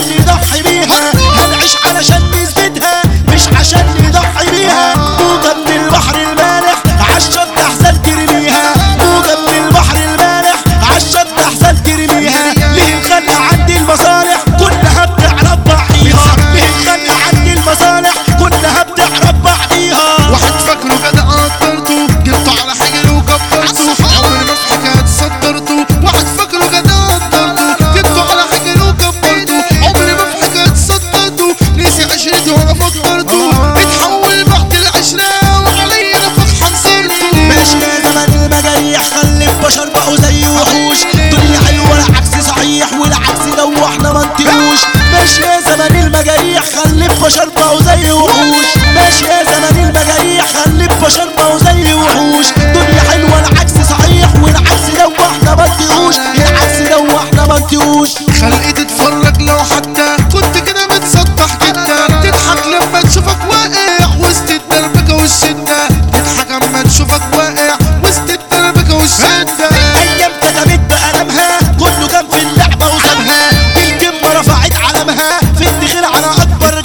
نضحي بيها هنعيش علشان نثبتها مش عشان نضحي بيها موجة من البحر المالح عالشط احسن ترميها موجة من البحر المالح عالشط احسن ترميها ليه الخلق عندي المصالح كلها بتعرف بعضيها ليه الخلق عندي المصالح كلها بتعرف بعضيها واحد فاكره كده قدرته جبته على حجري وكبرته عمري ما في حكاية صدرته واحد فاكره كده قدرته جبته على حجري وكبرته عمري ما في حكاية صدرته نسي عشرتي وانا فكرته اتحول بعد العشرة وعليا نفخ حنصرته ماشي يا زمن المجايح خلي البشر بقوا زي وحوش دنيا حلوه العكس صحيح والعكس لو احنا ما انتهوش ماشي يا زمن المجايح خلي البشر بقوا زي وحوش ماشي يا زمن المجايح خلي البشر بقوا زي وحوش دنيا حلوه العكس صحيح والعكس لو احنا ما انتهوش العكس لو احنا ما انتهوش خلقي تتفرج لو حتى كنت كده متسطح جدا تضحك لما تشوفك واقع وسط الدربكة والشدة تضحك اما تشوفك واقع وسط الدربكة والشدة ايام كتبت بقلمها كله كان في اللعبه وسابها الكلمه رفعت علمها في الدخيل على اكبر